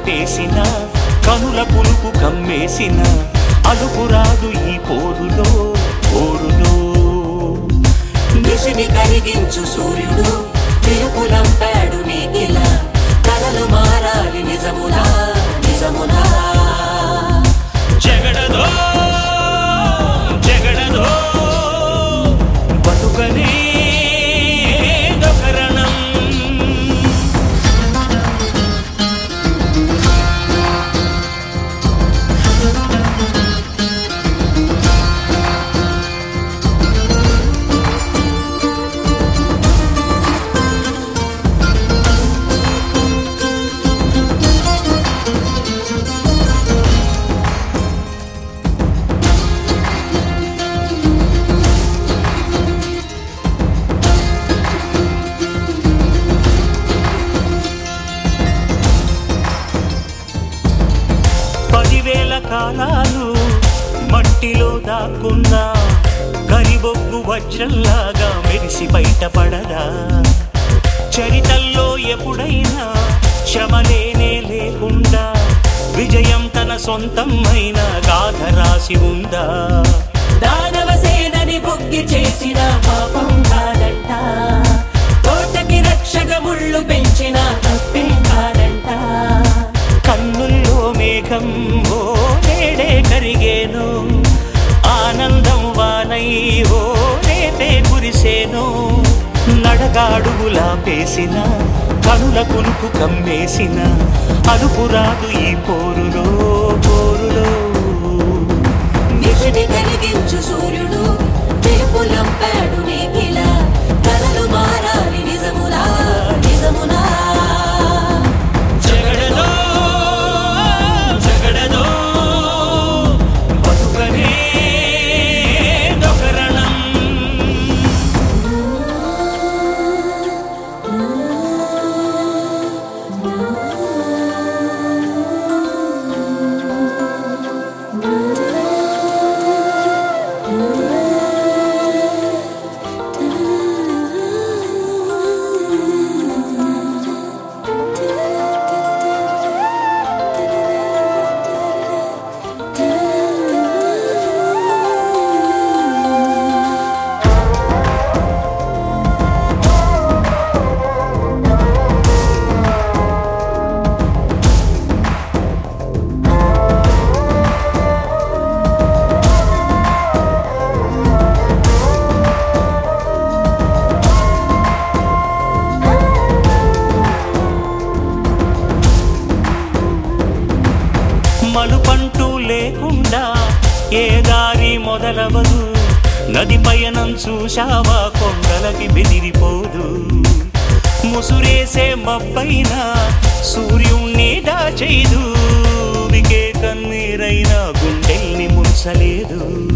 ఆపేసిన కనుల పులుపు కమ్మేసిన అలుపురాదు ఈ పోరులో పోరులో నిశిని కరిగించు సూర్యుడు తిరుపులంపాడు నీకిలా కలలు మారాలి నిజమునా నిజమునా జగడదో జగడదో బతుకనే దొకరణం పదివేల కాలాలు మట్టిలో దాక్కున్నా కరిబొగ్గు వజ్రంలాగా మెరిసి బయటపడదా చరితల్లో ఎప్పుడైనా శ్రమలేనే లేకుండా విజయం తన సొంతమైన గాథ రాసి ఉందా దానవ సేనని బొగ్గి చేసిన పాపం కాదంట తోటకి రక్షక ముళ్ళు పెంచిన తప్పేం కాదంట కన్నుల్లో మేఘం ఓ నేడే కరిగేను ఆనందం వానై ఓ రేపే కురిసేను నడగాడుగులా పేసిన కనుల కునుకు కమ్మేసిన అలుపురాదు ఈ పోరులో పోరులో నిశిని కరిగించు సూర్యుడు తిరుపులంపాడు నీకిలా కలలు మారాలి నిజమునా నిజమునా జగడదో జగడదో బతుకనే దొకరణం మలుపంటూ లేకుండా ఏ దారి మొదలవదు నది పయనం చూశావా కొండలకి బెదిరిపోదు ముసురేసే మబ్బైన సూర్యుణ్ణి దాచేదు వికే కన్నీరైన గుండెల్ని ముంచలేదు